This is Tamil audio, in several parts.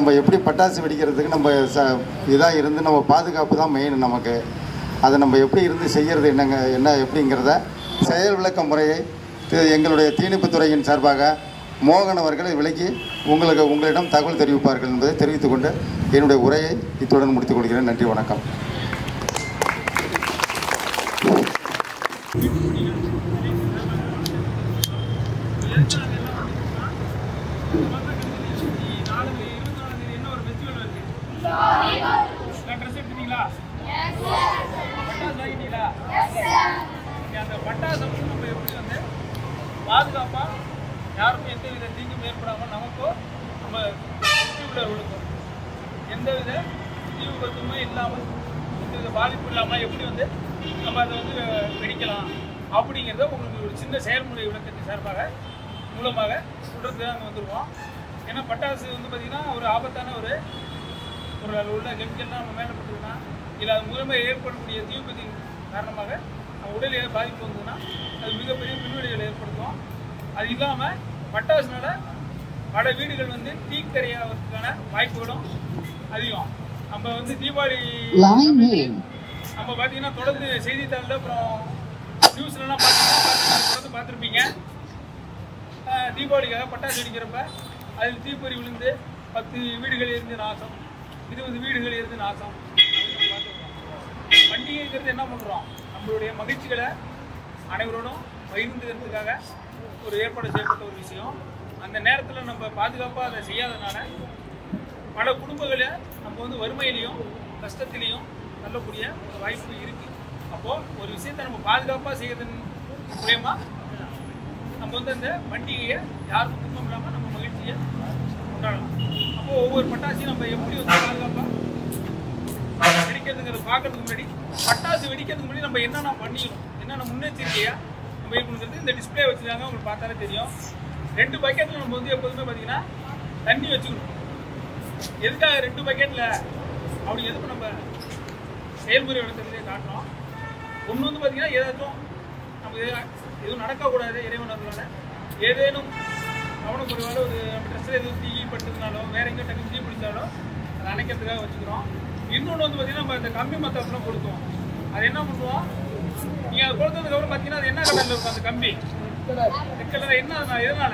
நம்ம எப்படி பட்டாசு வெடிக்கிறதுக்கு நம்ம ச இதாக இருந்து நம்ம பாதுகாப்பு தான் மெயின் நமக்கு அதை நம்ம எப்படி இருந்து செய்கிறது என்னங்க என்ன எப்படிங்கிறத செயல் விளக்க முறையை தி- எங்களுடைய தீயணைப்புத் துறையின் சார்பாக மோகன் அவர்கள் விளக்கி உங்களுக்கு உங்களிடம் தகவல் தெரிவிப்பார்கள் என்பதை தெரிவித்துக் கொண்டு என்னுடைய உரையை இத்துடன் முடித்துக் கொள்கிறேன் நன்றி வணக்கம் ட்ரெஸ் எடுத்துட்டீங்களா பட்டாசு வாங்கிட்டீங்களா நீங்க அந்த பட்டாசை வந்து நம்ம எப்படி வந்து பாதுகாப்பா யாருக்கும் எந்த வித தீங்கும் ஏற்படாம நமக்கோ நம்ம சுற்றியுள்ளவர்களுக்கும் எந்த வித தீ விபத்துமே இல்லாமல் எந்த வித பாதிப்பு இல்லாமல் எப்படி வந்து நம்ம அதை வந்து வெடிக்கலாம் அப்படிங்கிறத உங்களுக்கு ஒரு சின்ன செயல்முறை விளக்கத்தின் சார்பாக மூலமாக சொல்றதுக்கு அங்கே வந்துருவோம் ஏன்னா பட்டாசு வந்து பார்த்திங்கன்னா ஒரு ஆபத்தான ஒரு ஒரு அதில் உள்ள கெமிக்கல்லாம் நம்ம மேலே பட்டுதுன்னா இல்லை அது மூலமாக ஏற்படக்கூடிய தீவிபத்தின் காரணமாக நம்ம உடல் ஏதாவது பாதிப்பு வந்ததுன்னா அது மிகப்பெரிய பின்விளைவுகளை ஏற்படுத்தும் அது இல்லாமல் பட்டாசுனால பல வீடுகள் வந்து தீக்கரையாவதற்கான வாய்ப்புகளும் அதிகம் நம்ம வந்து தீபாவளி Line name. நம்ம பார்த்தீங்கன்னா தொடர்ந்து செய்தித்தாளில் அப்புறம் நியூஸ்லலாம் பார்த்தீங்கன்னா பார்த்து- தொடர்ந்து பார்த்துருப்பீங்க ஆஹ் தீபாவளிக்காக பட்டாசு வெடிக்கிறப்ப அதில் தீப்பொறி விழுந்து பத்து வீடுகள் இருந்து நாசம் இருபது வீடுகள் இருந்து நாசம் அப்படின்னு நம்ம பார்த்துருக்கோம். பண்டிகைங்கிறது என்ன பண்ணுறோம் நம்மளுடைய மகிழ்ச்சிகளை அனைவரோடும் பகிர்ந்துக்கிறதுக்காக ஒரு ஏற்பாடு செய்யப்பட்ட ஒரு விஷயம் அந்த நேரத்தில் நம்ம பாதுகாப்பாக அதை செய்யாதனால பல குடும்பங்களை நம்ம வந்து வறுமையிலையும் கஷ்டத்திலையும் தள்ளக்கூடிய ஒரு வாய்ப்பு இருக்கு அப்போ ஒரு விஷயத்தை நம்ம பாதுகாப்பாக செய்யறதன் மூலயமா நம்ம வந்து அந்த பண்டிகையை யாருக்கும் துன்பம் இல்லாமல் நம்ம மகிழ்ச்சியை கொண்டாடலாம் அப்போ ஒவ்வொரு பட்டாசையும் நம்ம எப்படி வந்து பாதுகாப்பாக வெடிக்கிறதுங்கிறத பார்க்கறதுக்கு முன்னாடி பட்டாசு வெடிக்கிறதுக்கு முன்னாடி நம்ம என்னென்ன பண்ணிக்கணும் என்னென்ன முன்னெச்சரிக்கையா நம்ம இருக்கணுங்கிறது இந்த டிஸ்பிளே வச்சிருக்காங்க உங்களுக்கு பார்த்தாலே தெரியும் ரெண்டு பக்கெட்டில் நம்ம வந்து எப்போதுமே பார்த்தீங்கன்னா தண்ணி வச்சுக்கணும் எதுக்காக ரெண்டு பக்கெட்ல அப்படி எதுக்கு நம்ம செயல்முறை விளக்கத்திலே காட்டணும் ஒன்று வந்து பார்த்தீங்கன்னா ஏதாச்சும் நமக்கு எது- எதுவும் நடக்கக்கூடாது இறைவனர்களால ஏதேனும் கவனக்குறைவால ஒரு நம்ம ட்ரெஸ்ஸில் எதுவும் தீ பட்டதுனாலோ வேற எங்கேயும் டக்கு தீ பிடிச்சாலோ அதை அணைக்கிறதுக்காக வச்சுக்கிறோம் இன்னொன்று வந்து பார்த்தீங்கன்னா நம்ம இந்த கம்பி மத்தப்பெல்லாம் கொடுத்தோம் அது என்ன பண்ணுவோம் நீங்கள் அது கொடுத்ததுக்கப்புறம் பார்த்தீங்கன்னா அது என்ன கலரில் இருக்கும் அந்த கம்பி ரெட் கலர் என்ன அதனால- எதனால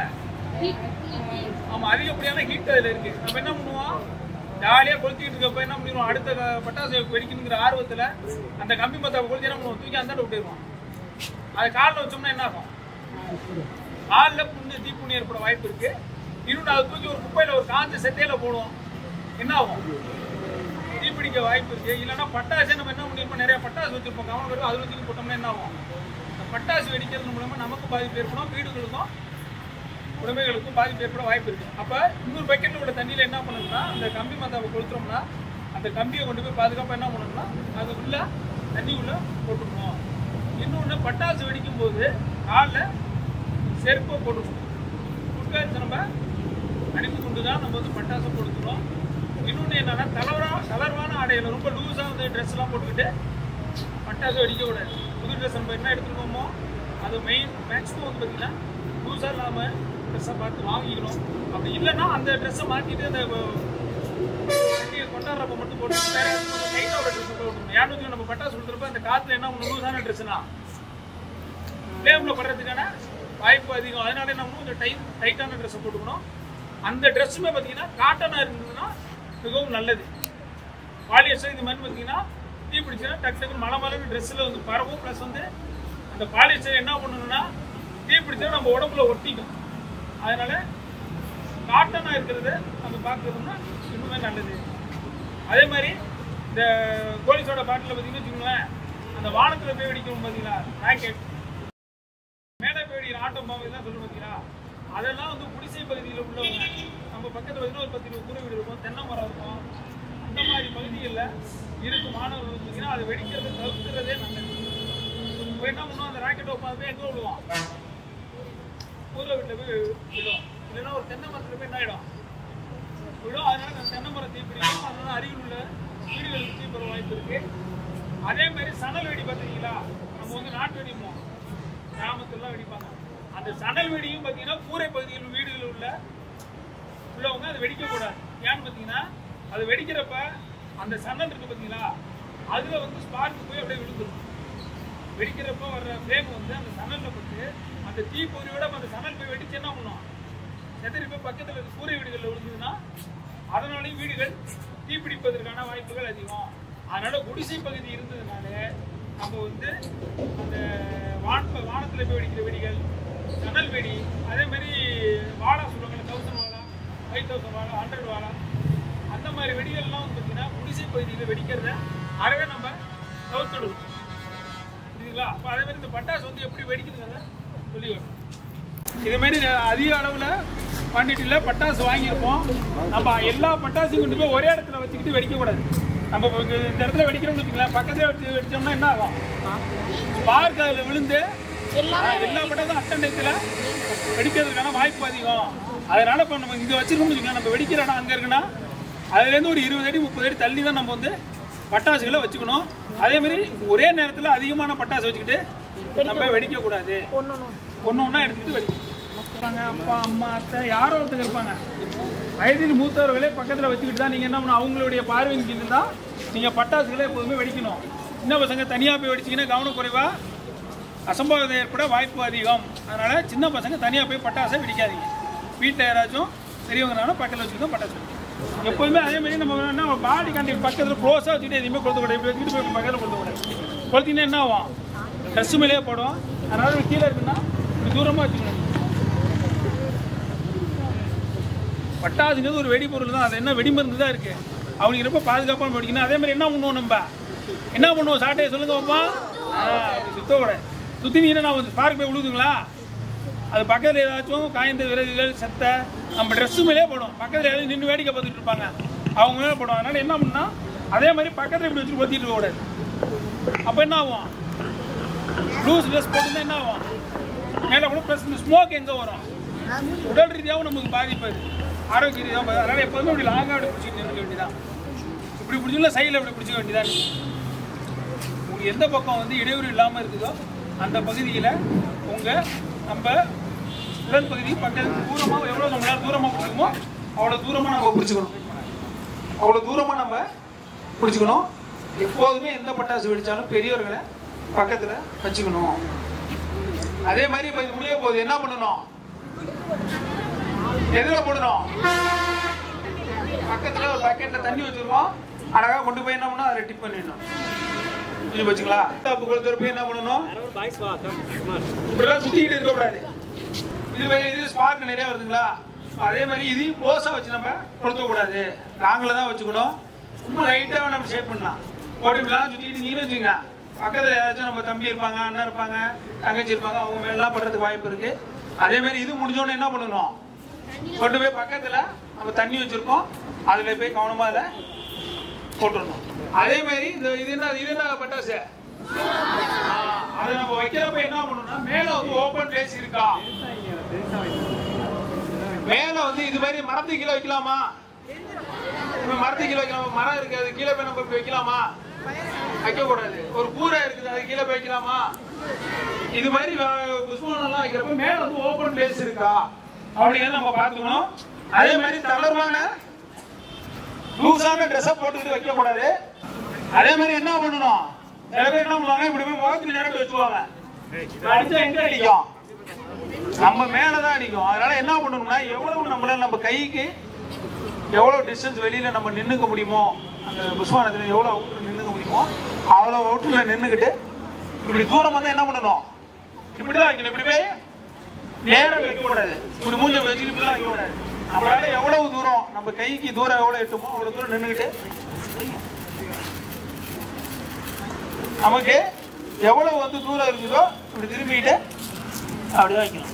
ஆமா அதிகப்படியான ஹீட் அதுல இருக்கு நம்ம என்ன பண்ணுவோம் ஜாலியா கொளுத்திட்டு இருக்கப்ப என்ன பண்ணிடுவோம் அடுத்த க- பட்டாசு வெடிக்கணுங்கிற ஆர்வத்துல அந்த கம்பி மத்தாவை கொளுத்தி என்ன பண்ணுவோம் தூக்கி அந்தாண்ட விட்டுருவோம் அது காலில் வச்சோம்னா என்ன ஆகும் காலில் புண்ணு தீப்புண்ணு ஏற்பட வாய்ப்பு இருக்கு இன்னொன்று அதை தூக்கி ஒரு குப்பையில ஒரு காஞ்ச செத்தையில போடுவோம் என்ன ஆகும் தீப்பிடிக்க வாய்ப்பு இருக்கு இல்லைன்னா பட்டாசு நம்ம என்ன பண்ணிருப்போம் நிறைய பட்டாசு வச்சிருப்போம் கவனம் வரும் அதில் தூக்கி போட்டோம்னா என்ன ஆகும் இந்த பட்டாசு வெடிக்கிறது மூலமா நமக்கு பாதிப்பு ஏற்படும் வீடுகளுக்கும் உடைமைகளுக்கும் பாதிப்பு ஏற்பட வாய்ப்பு இருக்கு அப்ப இன்னொரு பக்கெட்ல உள்ள தண்ணியில என்ன பண்ணணும்னா அந்த கம்பி மத்தாவை கொளுத்துறோம்னா அந்த கம்பியை கொண்டு போய் பாதுகாப்பா என்ன பண்ணணும்னா அது உள்ள தண்ணி உள்ள போட்டுக்கணும் இன்னொன்று பட்டாசு வெடிக்கும் போது காலில் செருப்பை போட்டுக்கணும் உட்காந்து நம்ம அணிந்து கொண்டு தான் நம்ம வந்து பட்டாசை கொடுக்கணும் இன்னொன்று என்னன்னா தளர்வா தளர்வான ஆடைகள் ரொம்ப லூஸாக வந்து ட்ரெஸ் எல்லாம் போட்டுக்கிட்டு பட்டாசு வெடிக்க கூடாது புது ட்ரெஸ் நம்ம என்ன எடுத்துருக்கோமோ அது மெயின் மேக்ஸிமம் வந்து பார்த்தீங்கன்னா லூஸாக இல்லாமல் ட்ரெஸ்ஸை பார்த்து வாங்கிக்கணும் அப்படி இல்லைன்னா அந்த ட்ரெஸ்ஸை மாற்றிட்டு அந்த வண்டியை கொண்டாடுறப்ப மட்டும் போட்டு வேற கொஞ்சம் டைட்டாக ஒரு ட்ரெஸ் போட்டுக்கணும் யாரும் நம்ம பட்டாசு கொடுத்துறப்ப அந்த காற்றுல என்ன ஒன்று லூஸான ட்ரெஸ்னா ஃப்ளேமில் படுறதுக்கான வாய்ப்பு அதிகம் அதனால நம்ம கொஞ்சம் டைட் டைட்டான ட்ரெஸ்ஸை போட்டுக்கணும் அந்த ட்ரெஸ்ஸுமே பார்த்தீங்கன்னா காட்டனாக இருந்ததுன்னா மிகவும் நல்லது பாலியஸ்டர் இந்த மாதிரி பார்த்தீங்கன்னா தீ பிடிச்சுன்னா டக்கு டக்குன்னு மலை மலைன்னு ட்ரெஸ்ஸில் வந்து பரவும் ப்ளஸ் வந்து அந்த பாலியஸ்டர் என்ன பண்ணணும்னா தீ பிடிச்சா நம்ம உடம்புல ஒட்டிக்கும் அதனால காட்டனாக இருக்கிறத நம்ம பார்க்கறதுன்னா இன்னுமே நல்லது அதே மாதிரி இந்த கோலிஸோட பாட்டில் பார்த்தீங்கன்னு வச்சுக்கோங்களேன் அந்த வானத்தில் போய் வெடிக்கும் பார்த்தீங்களா ராக்கெட் மேலே போய் வெடிக்கிற ஆட்டம் பாம்பு இதெல்லாம் சொல்லுவோம் பார்த்தீங்களா அதெல்லாம் வந்து குடிசை பகுதியில் உள்ளவங்க நம்ம பக்கத்தில் பார்த்தீங்கன்னா ஒரு பத்து இருபது கூரை வீடு இருக்கும் தென்னை மரம் இருக்கும் அந்த மாதிரி பகுதிகளில் இருக்கும் மாணவர்கள் பார்த்தீங்கன்னா அதை வெடிக்கிறத தவிர்க்கிறதே நல்லது இப்போ என்ன பண்ணுவோம் அந்த ராக்கெட் உட்காந்து எங்கே விழுவோம் ஊரில் வீட்டில் போய் விழும் இல்லைன்னா ஒரு தென்னை மரத்தில் போய் என்ன ஆகிடும் விழும் அதனால அந்த தென்னை மரம் தீப்பிடிக்கும் அதனால அருகில் உள்ள வீடுகளுக்கு தீப்பற வாய்ப்பு இருக்கு அதே மாதிரி சணல் வெடி பார்த்துருக்கீங்களா நம்ம வந்து நாட்டு வெடிப்போம் கிராமத்துலலாம் வெடிப்பாங்க அந்த சணல் வெடியும் பார்த்தீங்கன்னா கூரை பகுதியில் வீடுகளில் உள்ள உள்ளவங்க அதை வெடிக்கக்கூடாது ஏன்னு பார்த்தீங்கன்னா அது வெடிக்கிறப்ப அந்த சன்னல் இருக்கு பார்த்தீங்களா அதுல வந்து ஸ்பார்க் போய் அப்படியே விழுந்துடும் வெடிக்கிறப்ப வர்ற ஃப்ளேம் வந்து அந்த சணல்ல பட்டு அந்த தீ பொறியோட அந்த சணல் போய் வெடிச்சு என்ன பண்ணும் செதறி போய் பக்கத்துல இருக்க சூரிய வீடுகளில் விழுந்ததுன்னா அதனாலேயும் வீடுகள் தீப்பிடிப்பதற்கான வாய்ப்புகள் அதிகம் அதனால குடிசை பகுதி இருந்ததுனால நம்ம வந்து அந்த வான வானத்தில் போய் வெடிக்கிற வெடிகள் சணல் வெடி அதே மாதிரி வாழா சொல்லுவாங்கல்ல தௌசண்ட் வாழா ஃபைவ் தௌசண்ட் வாழா ஹண்ட்ரட் வாழா அந்த மாதிரி வெடிகள்லாம் வந்து பார்த்தீங்கன்னா குடிசை பகுதியில் வெடிக்கிறத அறவே நம்ம தவிர்த்துடுவோம் புரியுதுங்களா அப்போ அதே மாதிரி இந்த பட்டாசு வந்து எப்படி வெடிக்குதுங்கிறத சொல்லி வரணும் இதே மாதிரி அதிக அளவில் குவான்டிட்டியில் பட்டாசு வாங்கியிருப்போம் நம்ம எல்லா பட்டாசையும் கொண்டு போய் ஒரே இடத்துல வச்சுக்கிட்டு வெடிக்கக்கூடாது நம்ம இப்போ இங்க இந்த இடத்துல வெடிக்கிறோம்னு வச்சுக்கலாம் பக்கத்துல வச்சு வெடிச்சோம்னா என்ன ஆகும் ஸ்பார்க் அதில் விழுந்து எல்லா பட்டாசும் அட்டண்டத்தில் வெடிக்கிறதுக்கான வாய்ப்பு அதிகம் அதனால இப்போ நம்ம இங்கே வச்சிருக்கோம்னு வச்சுக்கலாம் நம்ம வெடிக்கிற இடம் அங்கே இருக்குன்னா அதுலேருந்து ஒரு இருபது அடி முப்பது அடி தள்ளி தான் நம்ம வந்து பட்டாசுகளை வச்சுக்கணும் அதே மாதிரி ஒரே நேரத்தில் அதிகமான பட்டாசு வச்சுக்கிட்டு நம்ம வெடிக்கக்கூடாது ஒன்று ஒன்றா எடுத்துட்டு வெடிக்கணும் இருப்பாங்க அப்பா அம்மா அத்தை யாரோ ஒருத்தங்க இருப்பாங்க வயதில் மூத்தவர்களே பக்கத்தில் வச்சுக்கிட்டு தான் நீங்கள் என்ன பண்ணணும் அவங்களுடைய பார்வையின் கீழ் தான் நீங்கள் பட்டாசுகளை எப்போதுமே வெடிக்கணும் சின்ன பசங்க தனியாக போய் வெடிச்சிங்கன்னா கவனக்குறைவா அசம்பாவிதம் ஏற்பட வாய்ப்பு அதிகம் அதனால் சின்ன பசங்க தனியாக போய் பட்டாசை வெடிக்காதீங்க வீட்டில் யாராச்சும் பெரியவங்கனாலும் பக்கத்தில் வச்சுக்கிட்டு தான் பட்டாசு வெடிக்கணும். எப்போதுமே அதே மாதிரி நம்ம என்ன பாடி காண்டி பக்கத்தில் க்ளோஸாக வச்சுக்கிட்டு எதுவுமே கொளுத்தக்கூடாது இப்படி வச்சுக்கிட்டு போய் பக்கத்தில் கொளுத்தக்கூடாது கொளுத்திங்கன்னா என்ன ஆகும் ட்ரெஸ்ஸு மேலேயே போடும் அதனால இப்படி கீழே இருக்குன்னா இப்படி தூரமாக வச்சுக்கணும் பட்டாசுங்கிறது ஒரு வெடிபொருள் தான் அது என்ன வெடிமருந்து தான் இருக்கு அவனுக்கு ரொம்ப பாதுகாப்பாக வெடிக்கணும் அதே மாதிரி என்ன பண்ணுவோம் நம்ம என்ன பண்ணுவோம் சாட்டையை சொல்லுங்க பாப்பா சுத்த கூட சுற்றி நீங்க நான் பார்க்க போய் விழுதுங்களா அது பக்கத்தில் ஏதாச்சும் காய்ந்த விறகுகள் செத்த நம்ம ட்ரெஸ்ஸு மேலே போடும் பக்கத்தில் ஏதாவது நின்று வேடிக்கை பார்த்துட்டு இருப்பாங்க அவங்க மேலே போடும் அதனால என்ன பண்ணா அதே மாதிரி பக்கத்தில் இப்படி வச்சுட்டு பற்றிட்டு இருக்கக்கூடாது அப்போ என்ன ஆகும் லூஸ் ட்ரெஸ் போட்டுருந்தா என்ன ஆகும் மேலே கூட ப்ளஸ் இந்த ஸ்மோக் எங்கே வரும் உடல் ரீதியாகவும் நமக்கு பாதிப்பு அது ஆரோக்கிய ரீதியாக பாதி- அதனால எப்போதுமே இப்படி லாங்காக இப்படி பிடிச்சிட்டு நிற்க வேண்டியதான் இப்படி பிடிச்சிக்கல சைடில் இப்படி பிடிச்சிக்க வேண்டியதான் உங்களுக்கு எந்த பக்கம் வந்து இடையூறு இல்லாமல் இருக்குதோ அந்த பகுதியில் உங்கள் நம்ம உடல் பகுதி பக்கத்து தூரமாக எவ்வளோ நம்மளால தூரமாக பிடிக்குமோ அவ்வளோ தூரமாக நம்ம பிடிச்சிக்கணும் அவ்வளோ தூரமாக நம்ம பிடிச்சிக்கணும் எப்போதுமே எந்த பட்டாசு வெடிச்சாலும் பெரியவர்களை பக்கத்தில் வச்சுக்கணும் அதே மாதிரி இப்போ இது முடிய போகுது என்ன பண்ணணும் எதுல போடணும் பக்கத்துல ஒரு பக்கெட்ல தண்ணி வச்சிருக்கோம் அழகா கொண்டு போய் என்ன பண்ணணும் அதில் டிப் பண்ணிடணும் புரிஞ்சு போச்சுங்களா தப்பு கொடுத்துட்டு போய் என்ன பண்ணணும் இப்படிலாம் சுத்திக்கிட்டு இருக்கக்கூடாது இது வே- இது ஸ்பார்க் நிறைய வருதுங்களா அதே மாதிரி இதையும் க்ளோஸா வச்சு நம்ம கொளுத்த கூடாது லாங்கில் தான் வச்சுக்கணும் சும்மா லைட்டாக நம்ம ஷேப் பண்ணலாம் போட்டு இப்படிலாம் சுத்திக்கிட்டு நீங்க வச்சுங்க பக்கத்தில் யாராச்சும் நம்ம தம்பி இருப்பாங்க அண்ணன் இருப்பாங்க தங்கச்சி இருப்பாங்க அவங்க மேலாம் படுறதுக்கு வாய்ப்பு இருக்கு அதே மாதிரி இது முடிஞ்சோடனே என்ன பண்ணணும் கொண்டு போய் பக்கத்துல நம்ம தண்ணி வச்சிருக்கோம் அதுல போய் கவனமா அதை போட்டுடணும் அதே மாதிரி இந்த இது என்ன இது என்ன பட்டாசு ஆ, அதை நம்ம வைக்கிறப்ப என்ன பண்ணணும்னா மேல வந்து ஓபன் பிளேஸ் இருக்கா மேல வந்து இது மாதிரி மரத்து கீழே வைக்கலாமா இப்ப மரத்து கீழே வைக்கலாமா மரம் இருக்கு அது கீழே போய் நம்ம இப்படி வைக்கலாமா வைக்க கூடாது ஒரு கூரை இருக்குது அது கீழே போய் வைக்கலாமா இது மாதிரி வ- புஷ்பம் எல்லாம் வைக்கிறப்ப மேல வந்து ஓபன் பிளேஸ் இருக்கா அப்படிங்கிறத நம்ம பார்த்துக்கணும் அதே மாதிரி தளர்வான லூஸான ட்ரெஸ்ஸை போட்டுக்கிட்டு வைக்க கூடாது அதே மாதிரி என்ன பண்ணணும் சில பேர் என்ன பண்ணுவாங்க இப்படி போய் முகத்துக்கு நேரம் வச்சுக்குவாங்க அடிச்சா எங்க அடிக்கும் நம்ம மேலதான் அடிக்கும் அதனால என்ன பண்ணணும்னா எவ்வளவு நம்மளால நம்ம கைக்கு எவ்வளவு டிஸ்டன்ஸ் வெளியில நம்ம நின்னுக்க முடியுமோ அந்த புஷ்வானத்துல எவ்வளவு அவுட்டர் நின்னுக்க முடியுமோ அவ்வளவு அவுட்டர்ல நின்னுக்கிட்டு இப்படி தூரம் வந்து என்ன பண்ணணும் இப்படிதான் வைக்கணும் இப்படி போய் நேரம் வைக்க கூடாது இப்படி மூஞ்ச வச்சுட்டு இப்படிலாம் வைக்க கூடாது நம்மளால எவ்வளவு தூரம் நம்ம கைக்கு தூரம் எவ்வளவு எட்டுமோ அவ்வளவு தூரம் நின்னுக்கிட்டு நமக்கு எவ்வளவு வந்து தூரம் இருக்குதோ இப்படி திரும்பிக்கிட்டு அப்படிதான் வைக்கணும்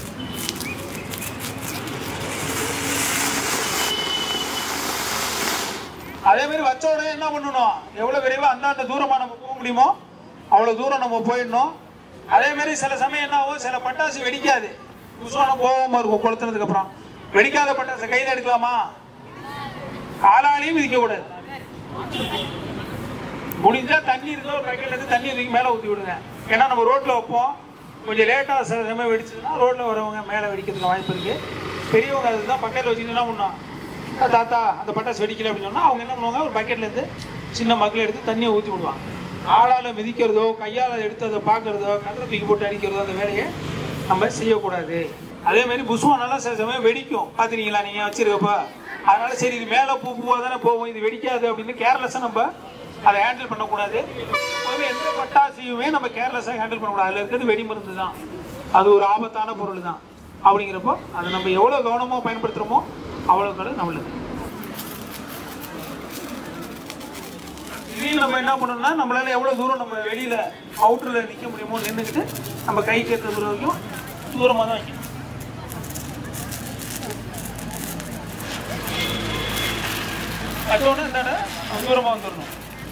அதே மாதிரி வச்ச உடனே என்ன பண்ணணும் எவ்வளவு விரைவா அந்தாண்ட தூரமா நம்ம போக முடியுமோ அவ்வளவு தூரம் நம்ம போயிடணும் அதே மாதிரி சில சமயம் என்ன ஆகும் சில பட்டாசு வெடிக்காது புஷ்வானம் போகாம இருக்கும் கொளுத்துனதுக்கு அப்புறம் வெடிக்காத பட்டாசு கையில எடுக்கலாமா காலாலையும் மிதிக்க கூடாது முடிஞ்சா தண்ணி இருக்கோ ஒரு பக்கெட்ல இருந்து தண்ணி தூக்கி மேல ஊத்தி விடுங்க ஏன்னா நம்ம ரோட்ல வைப்போம் கொஞ்சம் லேட்டா சில சமயம் வெடிச்சதுன்னா ரோட்ல வரவங்க மேல வெடிக்கிறதுக்கு வாய்ப்பு இருக்கு பெரியவங்க அதுதான் பக்கத்துல வச்சுட்டு என்ன பண்ணணும் தாத்தா அந்த பட்டாசு வெடிக்கல அப்படின்னு சொன்னா அவங்க என்ன பண்ணுவாங்க ஒரு பக்கெட்ல இருந்து சின்ன மக்களை எடுத்து தண்ணியை ஊற்றி விடுவாங்க ஆளால மிதிக்கிறதோ கையால் எடுத்து அதை பார்க்கறதோ கதிரை தூக்கி போட்டு அடிக்கிறதோ அந்த வேலையை நம்ம செய்யக்கூடாது அதே மாதிரி புஷ்வானெல்லாம் சில சமயம் வெடிக்கும் பார்த்துருக்கீங்களா நீங்கள் வச்சிருக்கப்ப அதனால சரி இது மேலே பூ பூவாக தானே போகும் இது வெடிக்காது அப்படின்னு கேர்லெஸ்ஸாக நம்ம அதை ஹேண்டில் பண்ணக்கூடாது பொதுவாக எந்த பட்டாசையுமே நம்ம கேர்லெஸ்ஸாக ஹேண்டில் பண்ணக்கூடாது அதில் இருக்கிறது வெடி மருந்து தான் அது ஒரு ஆபத்தான பொருள் தான் அப்படிங்கிறப்போ அதை நம்ம எவ்வளோ கவனமாக பயன்படுத்துகிறோமோ அவ்வளோ நம்மளுக்கு இதையும் நம்ம என்ன பண்ணணும்னா நம்மளால எவ்வளவு தூரம் நம்ம வெளியில அவுட்டர்ல நிக்க முடியுமோ நின்றுக்கிட்டு நம்ம கை கேட்ட தூரம் வரைக்கும் தூரமா தான் வைக்கணும் கட்டோன்னு என்னடா தூரமா வந்துடணும்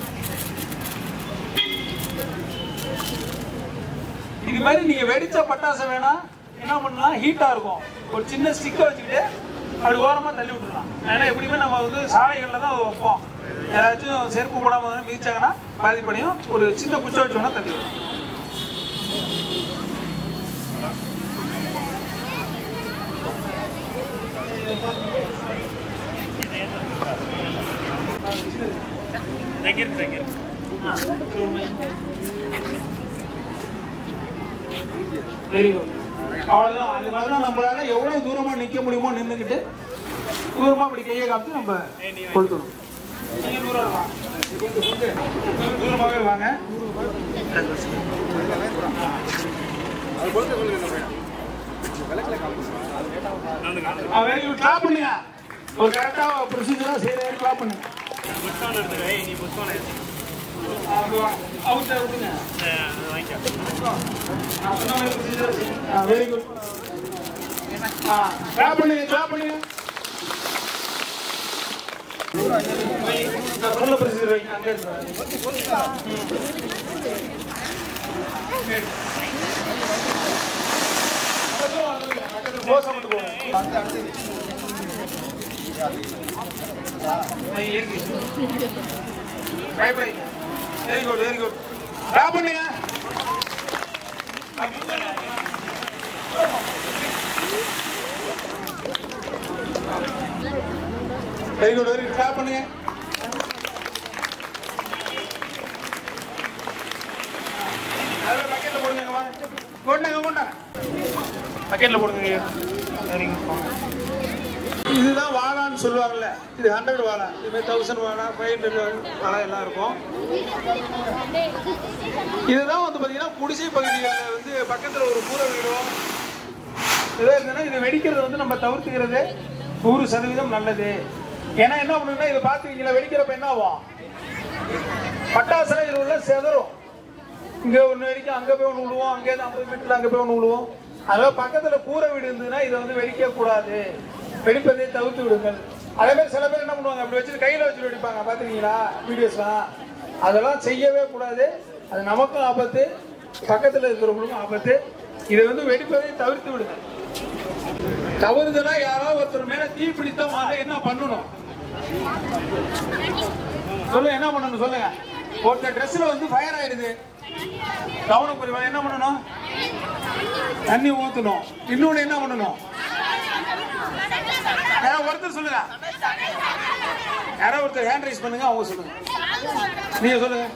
இது மாதிரி நீங்க வெடிச்ச பட்டாசு வேணா என்ன பண்ணலாம் ஹீட்டா இருக்கும் ஒரு சின்ன ஸ்டிக்கை வச்சுக்கிட்டு அப்படி ஓரமா தள்ளி விட்டுறலாம் ஏன்னா எப்படியுமே நம்ம வந்து சாலைகள்ல தான் வைப்போம் ஏதாச்சும் செருப்பு போடாம வந்து மிதிச்சாங்கன்னா பாதிப்படையும் ஒரு சின்ன குச்சை வச்சு வேணா தள்ளி விடலாம் வெரி குட் அவ்வளவுதான் அது மாதிரி தான் நம்மளால எவ்வளவு தூரமா நிக்க முடியுமோ நின்றுக்கிட்டு தூரமா அப்படி கையை காமிச்சு நம்ம கொடுக்கணும் நீங்க தூரம் வாங்க. கொஞ்சம் தூரமாவே வாங்க வெரி குட் கிளாப் பண்ணுங்க ஒரு கரெக்டா ப்ரொசீஜரா செய்யற கிளாப் பண்ணுங்க அவுட் விடுங்க வெரி குட் கிளாப் பண்ணுங்க கிளாப் பண்ணுங்க சொல்ல ப்ரொசீஜர் வைங்க அங்கே மோசம் மட்டும் போகும் very good very good clap பண்ணுங்க very good very good clap பண்ணுங்க அதில் பக்கெட்டில் போடுங்க வாங்க கொண்டாங்க கொண்டாங்க பக்கெட்டில் போடுங்க வெரி குட் இதுதான் வாழான்னு சொல்லுவாங்கல்ல இது ஹண்ட்ரட் வாழா இதுமாதிரி தௌசண்ட் வாழா ஃபைவ் ஹண்ட்ரட் வாழா எல்லாம் இருக்கும் இதுதான் வந்து பார்த்தீங்கன்னா குடிசை பகுதிகளில் வந்து பக்கத்தில் ஒரு கூரை வீடோ ஏதோ இருந்ததுன்னா இதை வெடிக்கிறது வந்து நம்ம தவிர்த்துக்கிறது நூறு சதவீதம் நல்லது ஏன்னா என்ன பண்ணுன்னா இதை பார்த்துக்கிங்களா வெடிக்கிறப்ப என்ன ஆகும் பட்டாசுல இது உள்ள செதறும் இங்க ஒண்ணு வெடிக்கும் அங்க போய் ஒண்ணு விழுவோம் அங்கே ஐம்பது மீட்டர்ல அங்க போய் ஒண்ணு விழுவோம் அதனால பக்கத்துல கூரை வீடு இருந்ததுன்னா இதை வந்து வெடிக்க கூடாது வெடிப்பதை தவிர்த்து விடுங்கள் அதே மாதிரி சில பேர் என்ன பண்ணுவாங்க அப்படி வச்சுட்டு கையில வச்சுட்டு வெடிப்பாங்க பாத்துருக்கீங்களா வீடியோஸ்லாம் அதெல்லாம் செய்யவே கூடாது அது நமக்கும் ஆபத்து பக்கத்துல இருக்கிறவங்களுக்கும் ஆபத்து இதை வந்து வெடிப்பதை தவிர்த்து விடுங்கள் தவறுதலா யாராவது ஒருத்தர் மேல தீ பிடித்தமாக என்ன பண்ணணும் சொல்லுங்க என்ன பண்ணணும் சொல்லுங்க ஒருத்தர் ட்ரெஸ்ல வந்து ஃபயர் ஆயிடுது கவனம் குறைவா என்ன பண்ணணும் தண்ணி ஊத்தணும் இன்னொன்னு என்ன பண்ணணும் யாராவது ஒருத்தர் சொல்லுங்க யாராவது ஒருத்தர் ஹேண்ட் ரைஸ் பண்ணுங்க அவங்க சொல்லுங்க நீங்க சொல்லுங்க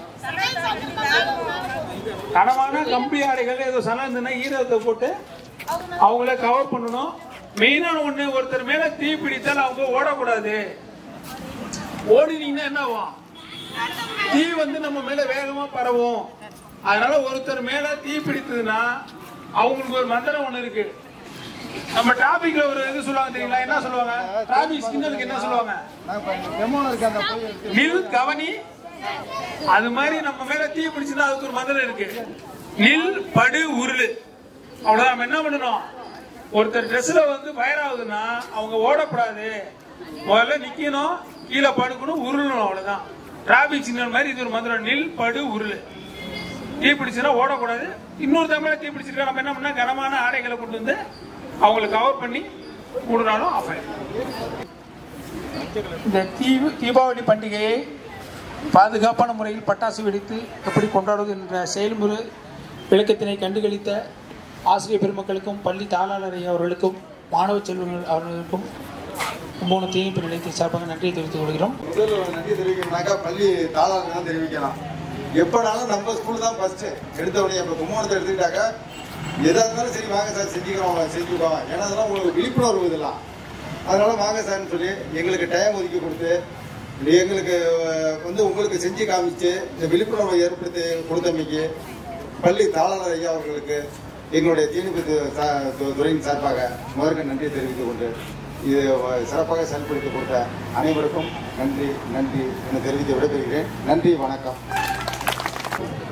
கனமான கம்பி ஆடைகள் ஏதோ சனம் இருந்ததுன்னா ஈரத்தை போட்டு அவங்கள கவர் பண்ணணும் மெயினான ஒண்ணு ஒருத்தர் மேல தீ பிடித்தால் அவங்க ஓடக்கூடாது ஓடினீங்கன்னா என்ன ஆகும் தீ வந்து நம்ம மேல வேகமா பரவும் அதனால ஒருத்தர் மேல தீ பிடித்ததுன்னா அவங்களுக்கு ஒரு மந்திரம் ஒண்ணு இருக்கு நம்ம டிராபிக்ல ஒரு இது சொல்லுவாங்க தெரியுங்களா என்ன சொல்லுவாங்க டிராபிக் சிக்னலுக்கு என்ன சொல்லுவாங்க நில் கவனி அது மாதிரி நம்ம மேல தீ பிடிச்சுன்னா அதுக்கு ஒரு மந்திரம் இருக்கு நில் படு உருளு அவ்வளவுதான் நம்ம என்ன பண்ணணும் ஒருத்தர் ட்ரெஸ்ல வந்து ஃபயர் ஆகுதுன்னா அவங்க ஓடக்கூடாது முதல்ல நிக்கணும் கீழே படுக்கணும் உருளணும் அவ்வளவுதான் டிராபிக் சிக்னல் மாதிரி இது ஒரு மந்திரம் நில் படு உருளு தீ பிடிச்சுன்னா ஓடக்கூடாது இன்னொரு தமிழ தீ பிடிச்சிருக்கா நம்ம என்ன பண்ணா கனமான ஆடைகளை கொண்டு வந்து அவங்களை கவர் பண்ணி மூடினாலும் ஆஃப் ஆயிடும் இந்த தீ தீபாவளி பண்டிகையை பாதுகாப்பான முறையில் பட்டாசு வெடித்து எப்படி கொண்டாடுவது என்ற செயல்முறை விளக்கத்தினை கண்டுகளித்த ஆசிரியர் பெருமக்களுக்கும் பள்ளி தாளாளர் ஐயா அவர்களுக்கும் மாணவ செல்வங்கள் அவர்களுக்கும் கும்பகோணம் தீயணைப்பு நிலையத்தின் சார்பாக நன்றியை தெரிவித்துக் கொள்கிறோம் முதல்ல நன்றி தெரிவிக்கணும்னாக்கா பள்ளி தாளாளர்கள் தான் தெரிவிக்கலாம் எப்பனாலும் நம்ம ஸ்கூல் தான் ஃபர்ஸ்ட் எடுத்த உடனே இப்போ கும்பகோணத்தை எடுத்துக்கிட்டாக்கா எதா இருந்தாலும் சரி வாங்க சார் செஞ்சுக்கிறோம் செஞ்சுக்கோங்க ஏன்னா அதெல்லாம் உங்களுக்கு விழிப்புணர்வு இதெல்லாம் அதனால வாங்க சார்னு சொல்லி எங்களுக்கு டைம் ஒதுக்கி கொடுத்து எங்களுக்கு அஹ், வந்து உங்களுக்கு செஞ்சு காமிச்சு இந்த விழிப்புணர்வை ஏற்படுத்தி கொடுத்தமைக்கு பள்ளி தாளாளர் ஐயா அவர்களுக்கு எங்களுடைய தீயணைப்பு து- சா- து- துறையின் சார்பாக முதற்க நன்றியை தெரிவித்துக் கொண்டு இது வ- சிறப்பாக செயல்படுத்தி கொடுத்த அனைவருக்கும் நன்றி நன்றி என தெரிவித்து விடைபெறுகிறேன் நன்றி வணக்கம்